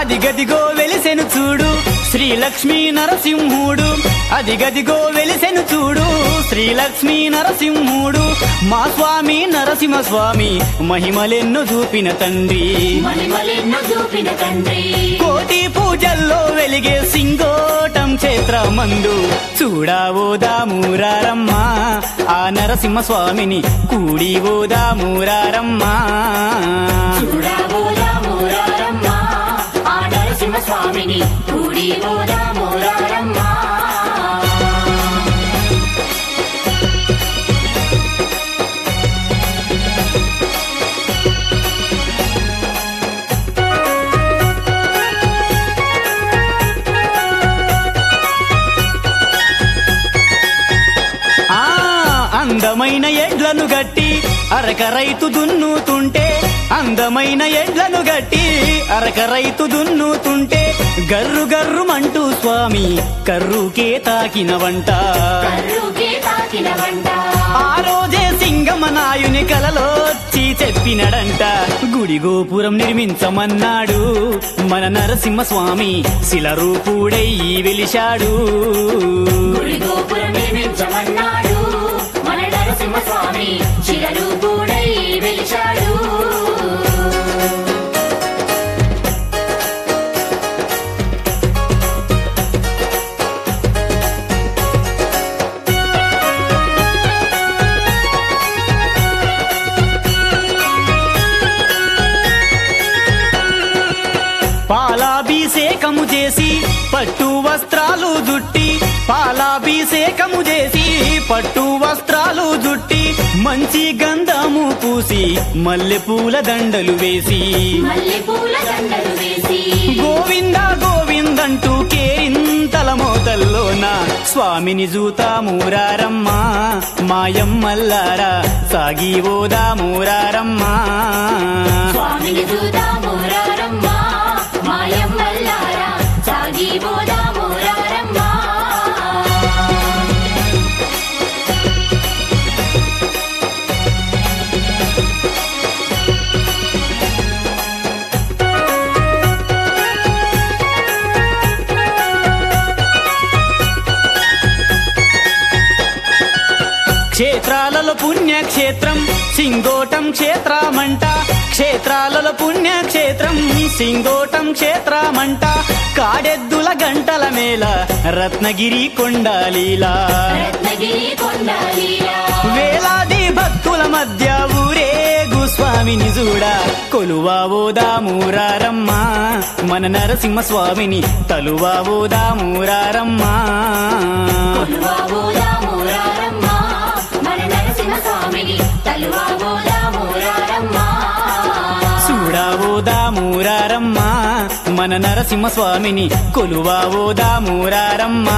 అదిగదిగో వెలిసెను చూడు శ్రీలక్ష్మీ నరసింహుడు అదిగదిగో వెలిసెను చూడు శ్రీలక్ష్మీ నరసింహుడు మా స్వామి నరసింహ స్వామి మహిమలెన్నో చూపిన తండ్రి మహిమలెన్నో చూపిన తండ్రి కోటి పూజల్లో వెలిగే సింగోటం క్షేత్రమందు చూడావోదామూరారమ్మ ఆ నరసింహ స్వామిని కూడి ఓదామూరారమ్మ చూడబోదా మోరారమ్మ ఆ నరసింహ స్వామిని కూడి బోదా మోరారమ్మ ఆ అందమైన ఎడ్లను గట్టి అరక రైతు దున్నుతుంటే అందమైన ఎడ్లను గట్టి అరక రైతు దున్నుతుంటే గర్రు గర్రుమంటూ స్వామి కర్రుకే తాకిన వంట కర్రుకే తాకిన వంట ఆ రోజే సింగమనాయుని కలలోచ్చి చెప్పినడంట గుడి గోపురం నిర్మించమన్నాడు మన నరసింహ స్వామి శిలరూపుడై వెలిశాడు గుడి గోపురం నిర్మించమన్నాడు మన నరసింహ స్వామి చిరరూపుడై వెలిచాడు పాలాభిషేకము చేసి పట్టు వస్త్రాలు జుట్టి పాలాభిషేకము చేసి పట్టు వస్త్రాలు జుట్టి మంచి గంధము పూసి మల్లెపూల దండలు వేసి మల్లె పూల దండలు వేసి గోవింద గోవిందంటూ కేరింతల మోతల్లోన స్వామిని జూతా మూరారమ్మ మాయమ్మల్లారా సాగి ఓదా మూరారమ్మ స్వామిని చూదా మోరారమ్మ మాయమ్మల్లారా సాగి బోదా మోరారమ్మ క్షేత్రాలలో పుణ్యక్షేత్రం సింగోటం క్షేత్రమంట క్షేత్రాలలో పుణ్యక్షేత్రం సింగోటం క్షేత్రమంట కాడెద్దుల గంటల మేళ రత్నగిరి కొండాలీలా రత్నగిరి కొండాలీలా వేలాది భక్తుల మధ్య ఊరేగు స్వామిని చూడ కొలువావోదా మూరారమ్మ మన నరసింహ స్వామిని తలువావోదా మూరారమ్మ కొలువా బోదా మోరారమ్మ మన నరసింహ స్వామిని తలువా బోదా మోరారమ్మ చూడావోదా మూరారమ్మ మన నరసింహ స్వామిని కొలువావోదా మూరారమ్మ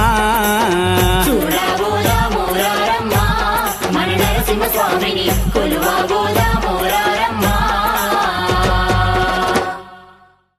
చూడబోదా మోరారమ్మ మన నరసింహ స్వామిని కొలువా